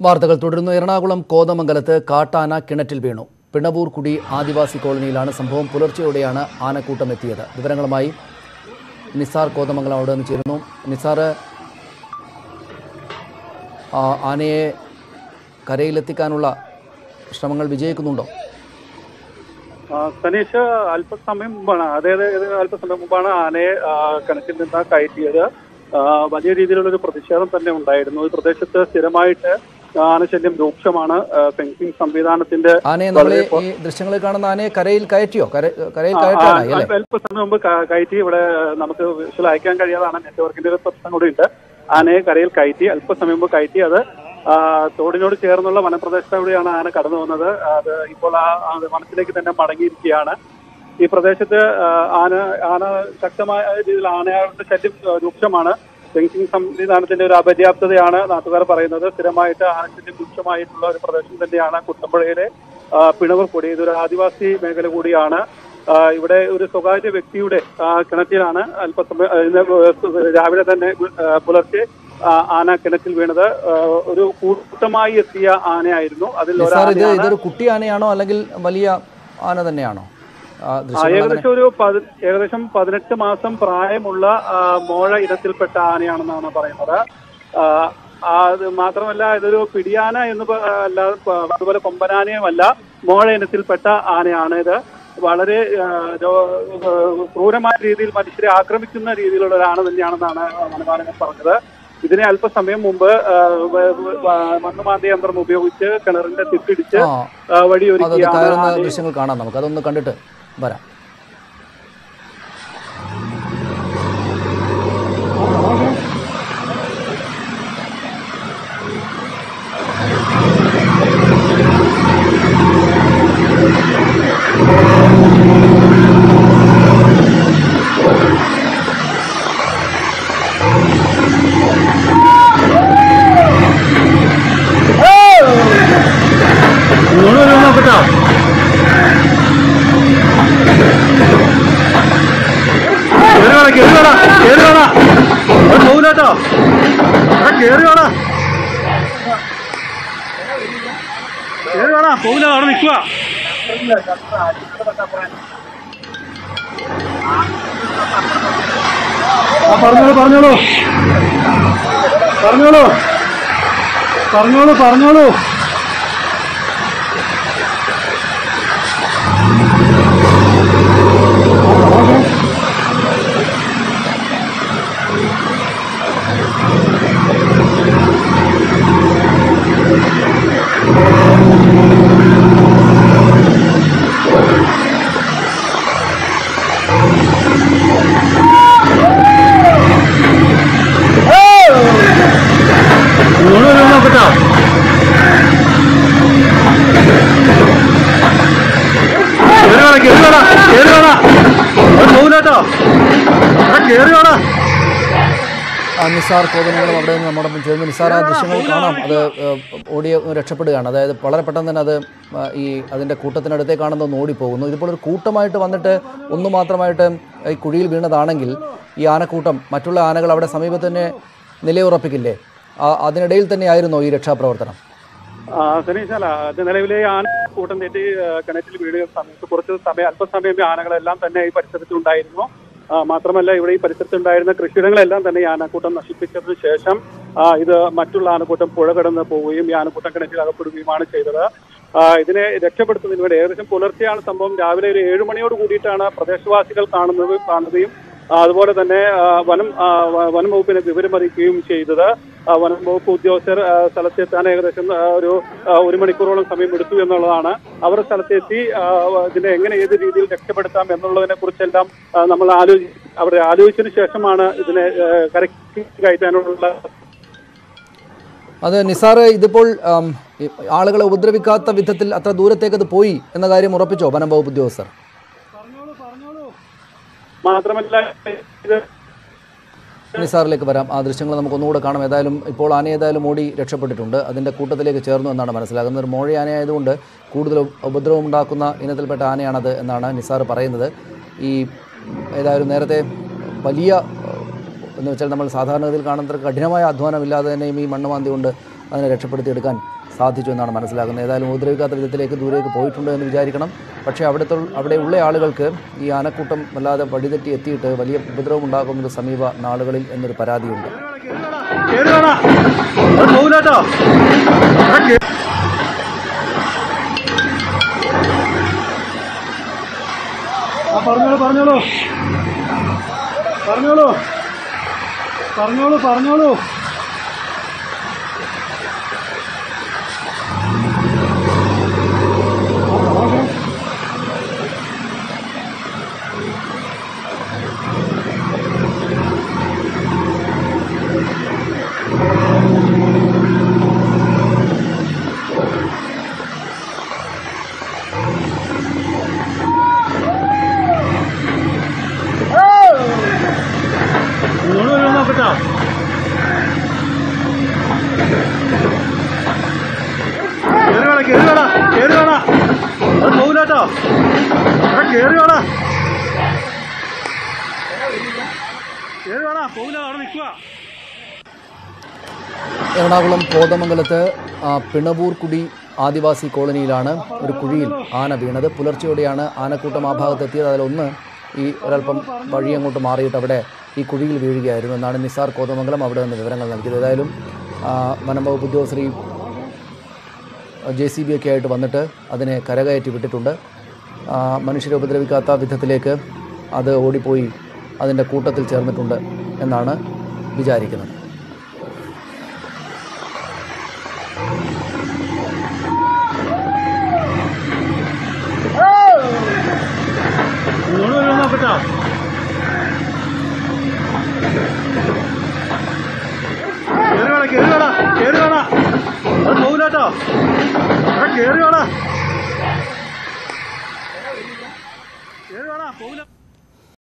വാർത്തകൾ തുടരുന്നു എറണാകുളം കോതമംഗലത്ത് കാട്ടാന കിണറ്റിൽ വീണു പിണവൂർ കുടി ആദിവാസി കോളനിയിലാണ് സംഭവം പുലർച്ചെയോടെയാണ് ആനക്കൂട്ടം എത്തിയത് വിവരങ്ങളുമായി നിസാർ കോതമംഗലം അവിടെ നിന്ന് ചേരുന്നു നിസാർ ആ, ആനയെ കരയിലെത്തിക്കാനുള്ള ശ്രമങ്ങൾ വിജയിക്കുന്നുണ്ടോ ആ, സനീഷ് അല്പസമയം മുമ്പാണ് അതായത് ഇത് അല്പസമയം മുമ്പാണ് ആനയെ ആ, കിണറ്റിൽ നിന്ന് കയറ്റിയത് ആ, വലിയ രീതിയിലുള്ള ഒരു പ്രതിഷേധം തന്നെ ഉണ്ടായിരുന്നു ഈ പ്രദേശത്ത് സ്ഥിരമായിട്ട് ആനശല്യം രൂക്ഷമാണ് ആ, ഫെൻസിംഗ് സംവിധാനത്തിന്റെ ആനയെ നമ്മൾ വളരെ ഈ ദൃശ്യങ്ങളിൽ കാണുന്ന ആനയെ കരയിൽ കയറ്റിയോ കര കരയിൽ ആ, ആ, കയറ്റാനായി അല്ലേ അല്പസമയം മുമ്പ് ക- കയറ്റി ഇവിടെ നമുക്ക് വിഷ്വൽ അയക്കാൻ കഴിയാതാണ് നെറ്റ്വർക്കിന്റെ ഒരു പ്രശ്നം കൂടി ഉണ്ട് ആനയെ കരയിൽ കയറ്റി അല്പസമയം മുമ്പ് കയറ്റി അത് ആ, തോടിനോട് ചേർന്നുള്ള വനപ്രദേശത്തൂടെയാണ് ആന കടന്നു വന്നത് അത് ഇപ്പോൾ ആ ആ വനത്തിലേക്ക് തന്നെ മടങ്ങിയിരിക്കുകയാണ് ഈ പ്രദേശത്ത് ആ, ആന ആന ശക്തമായ രീതിയിൽ ആനയുടെ ശല്യം ആ, രൂക്ഷമാണ് ഫെൻസിംഗ് സംവിധാനത്തിന്റെ ഒരു അപര്യാപ്തതയാണ് നാട്ടുകാർ പറയുന്നത് സ്ഥിരമായിട്ട് ആനശല്യം രൂക്ഷമായിട്ടുള്ള ഒരു പ്രദേശം തന്നെയാണ് കുട്ടമ്പുഴയിലെ ആ, പിണവർക്കൊടി ഇതൊരു ആദിവാസി മേഖല കൂടിയാണ് ആ, ഇവിടെ ഒരു സ്വകാര്യ വ്യക്തിയുടെ ആ, കിണറ്റിലാണ് അല്പസമയം ആ, ഇന്ന് രാവിലെ തന്നെ ആ, പുലർച്ചെ ആ, ആന കിണറ്റിൽ വീണത് ആ, ഒരു കൂട്ടമായി എത്തിയ ആനയായിരുന്നു അതിൽ നിസാർ ഇത് ഒരാനയാണ് ഇതൊരു കുട്ടി ആനയാണോ അല്ലെങ്കിൽ വലിയ ആന തന്നെയാണോ ആ, ആ, ദൃശ്യങ്ങൾ അങ്ങനെ- ഏകദേശം ഒരു പതി- ഏകദേശം പതിനെട്ട് മാസം പ്രായമുള്ള ആ, മോഴ ഇനത്തിൽപ്പെട്ട ആനയാണെന്നാണ് പറയുന്നത് ആ, ആ, അത് മാത്രമല്ല ഇതൊരു പിടിയാന എന്ന് പ- അല്ലാതെ പ- അതുപോലെ കൊമ്പനാനയുമല്ല മോഴ ഇനത്തിൽപ്പെട്ട ആനയാണ് ഇത് വളരെ ആ, രോ- ആ, ക്രൂരമായ രീതിയിൽ മനുഷ്യരെ ആക്രമിക്കുന്ന രീതിയിലുള്ള ഒരു ആന തന്നെയാണെന്നാണ് വനപാലകർ പറഞ്ഞത് ഇതിനെ അല്പസമയം മുമ്പ് ആ, വ- വ- മണ്ണുമാന്തി യന്ത്രം ഉപയോഗിച്ച് കിണറിന്റെ തിപ്പിടിച്ച് ആ ആ, അതൊന്ന് വഴിയൊരുക്കിയാണ് കയറുന്ന ആനയെ ദൃശ്യങ്ങൾ കാണാം നമുക്ക് അതൊന്ന് കണ്ടിട്ട് വരാം പോകില്ല അവിടെ നിൽക്കുക പറഞ്ഞോളൂ പറഞ്ഞോളൂ പറഞ്ഞോളൂ പറഞ്ഞോളൂ പറഞ്ഞോളൂ നോക്കട്ടോ കേറി വേണ കേറി വേണ പോകില്ലാട്ടോ കേറി വേണ ആ നിസാർ കോതമംഗലം അവിടെ നിന്ന് നമ്മുടെ ഒപ്പം ചേർന്ന് നിസാർ ആ ദൃശ്യങ്ങൾ കാണാം അത് ഏഹ്, ഓടി രക്ഷപ്പെടുകയാണ് അതായത് വളരെ പെട്ടെന്ന് തന്നെ അത് ആ, ഈ അതിൻ്റെ കൂട്ടത്തിനടുത്തേക്കാണെന്ന് ഒന്ന് ഓടിപ്പോകുന്നു ഇതിപ്പോൾ ഒരു കൂട്ടമായിട്ട് വന്നിട്ട് ഒന്ന് മാത്രമായിട്ട് ഈ കുഴിയിൽ വീണതാണെങ്കിൽ ഈ ആനക്കൂട്ടം മറ്റുള്ള ആനകൾ അവിടെ സമീപത്ത് തന്നെ നിലയുറപ്പിക്കില്ലേ ആ, അതിനിടയിൽ തന്നെയായിരുന്നോ ഈ രക്ഷാപ്രവർത്തനം ആ, സനീഷല്ല അത് നിലവിലെ ആന കൂട്ടം തെറ്റി ആ, കിണറ്റിൽ വീഴുക സമയത്ത് കുറച്ച് സമയം അല്പസമയം ഈ ആനകളെല്ലാം തന്നെ ഈ പരിസരത്തുണ്ടായിരുന്നു ആ, മാത്രമല്ല ഇവിടെ ഈ പരിസരത്തുണ്ടായിരുന്ന കൃഷിയിടങ്ങളെല്ലാം തന്നെ ഈ ആനക്കൂട്ടം നശിപ്പിച്ചതിന് ശേഷം ആ, ഇത് മറ്റുള്ള ആനക്കൂട്ടം പുഴ കടന്ന് പോവുകയും ഈ ആനക്കൂട്ടം കിണറ്റിൽ അകപ്പെടുകയുമാണ് ചെയ്തത് ആ, ഇതിനെ രക്ഷപ്പെടുത്തുന്നതിന് വേണ്ടി ഏകദേശം പുലർച്ചെയാണ് സംഭവം രാവിലെ ഒരു ഏഴ് മണിയോട് കൂടിയിട്ടാണ് പ്രദേശവാസികൾ കാണുന്നത് കാണുകയും ആ, അതുപോലെ തന്നെ ആ, വനം ആ, വ- വനം വകുപ്പിനെ വിവരമറിയിക്കുകയും ചെയ്തത് ആ, വനം വകുപ്പ് ഉദ്യോഗസ്ഥർ ആ, സ്ഥലത്തെത്താൻ ഏകദേശം ആ, ഒരു ആ, ഒരു മണിക്കൂറോളം സമയം എടുത്തു എന്നുള്ളതാണ് അവർ സ്ഥലത്തെത്തി ആ, ഇതിനെ എങ്ങനെ ഏത് രീതിയിൽ രക്ഷപ്പെടുത്താം എന്നുള്ളതിനെ കുറിച്ചെല്ലാം ആ, നമ്മൾ ആലോചി അവിടെ ആലോചിച്ചതിന് ശേഷമാണ് ഇതിനെ ആ, കരയ്ക്ക് കയറ്റാനുള്ള അത് നിസാർ ഇതിപ്പോൾ ആം, ഈ ആളുകളെ ഉപദ്രവിക്കാത്ത വിധത്തിൽ അത്ര ദൂരത്തേക്ക് അത് പോയി എന്ന കാര്യം ഉറപ്പിച്ചോ വനം വകുപ്പ് ഉദ്യോഗസ്ഥർ മാത്രമല്ല ഇത് നിസാറിലേക്ക് വരാം ആ ദൃശ്യങ്ങൾ നമുക്ക് ഒന്നുകൂടെ കാണാം ഏതായാലും ഇപ്പോൾ ആന ഏതായാലും ഓടി രക്ഷപ്പെട്ടിട്ടുണ്ട് അതിൻ്റെ കൂട്ടത്തിലേക്ക് ചേർന്നു എന്നാണ് മനസ്സിലാകുന്നത് ഒരു മോഴ ആനയായതുകൊണ്ട് കൂടുതൽ ഉപദ്രവം ഉണ്ടാക്കുന്ന ഇനത്തിൽപ്പെട്ട ആനയാണത് എന്നാണ് നിസാർ പറയുന്നത് ഈ ഏതായാലും നേരത്തെ വലിയ ഏഹ്, എന്ന് വെച്ചാൽ നമ്മൾ സാധാരണഗതിയിൽ കാണുന്ന കഠിനമായ അധ്വാനമില്ലാതെ തന്നെയും ഈ മണ്ണുമാന്തി കൊണ്ട് അതിനെ രക്ഷപ്പെടുത്തിയെടുക്കാൻ സാധിച്ചു എന്നാണ് മനസ്സിലാക്കുന്നത് ഏതായാലും ഉപദ്രവിക്കാത്ത വിധത്തിലേക്ക് ദൂരേക്ക് പോയിട്ടുണ്ട് എന്ന് വിചാരിക്കണം പക്ഷേ അവിടുത്തെ അവിടെ ഉള്ള ആളുകൾക്ക് ഈ ആനക്കൂട്ടം വല്ലാതെ വഴിതെറ്റി എത്തിയിട്ട് വലിയ ഉപദ്രവം ഉണ്ടാകുന്നത് സമീപ നാളുകളിൽ എന്നൊരു പരാതിയുണ്ട് കേറുവാടാ. അത് പോകില്ലാട്ടോ എടാ, കേ- ആ പറഞ്ഞോളൂ പറഞ്ഞോളൂ പറഞ്ഞോളൂ പറഞ്ഞോളൂ പറഞ്ഞോളൂ ഇങ്ങോട്ട് വരുമോ നോക്കട്ടോ കേറുവാടാ കേറുവാടാ കേറുവാടാ അത് പോകില്ലാട്ടോ എടാ കേറുവാടാ കേറുവാടാ പോകില്ല അവിടെ നിൽക്കുക എറണാകുളം കോതമംഗലത്ത് ആ, പിണവൂർക്കുടി ആദിവാസി കോളനിയിലാണ് ഒരു കുഴിയിൽ ആന വീണത് പുലർച്ചെയോടെയാണ് ആനക്കൂട്ടം ആ ഭാഗത്തെത്തിയത് അതിലൊന്ന് ഈ ഒരല്പം വഴി അങ്ങോട്ട് മാറിയിട്ട് അവിടെ ഈ കുഴിയിൽ വീഴുകയായിരുന്നു എന്നാണ് നിസാർ കോതമംഗലം അവിടെ നിന്ന് വിവരങ്ങൾ നൽകിയത് ഏതായാലും ആ, വനം വകുപ്പ് ഉദ്യോഗസ്ഥർ ഈ ജെ സി ബി ഒക്കെ ആയിട്ട് വന്നിട്ട് അതിനെ കരകയറ്റി വിട്ടിട്ടുണ്ട് ആ, മനുഷ്യരെ ഉപദ്രവിക്കാത്ത വിധത്തിലേക്ക് അത് ഓടിപ്പോയി അതിൻ്റെ കൂട്ടത്തിൽ ചേർന്നിട്ടുണ്ട് എന്നാണ് വിചാരിക്കുന്നത് ഇങ്ങോട്ട് വരുമോ നോക്കട്ടോ കേറുവാടാ കേറുവാടാ കേറുവാടാ അത് പോകില്ലാട്ടോ എടാ കേറുവാടാ കേറുവാടാ പോകില്ല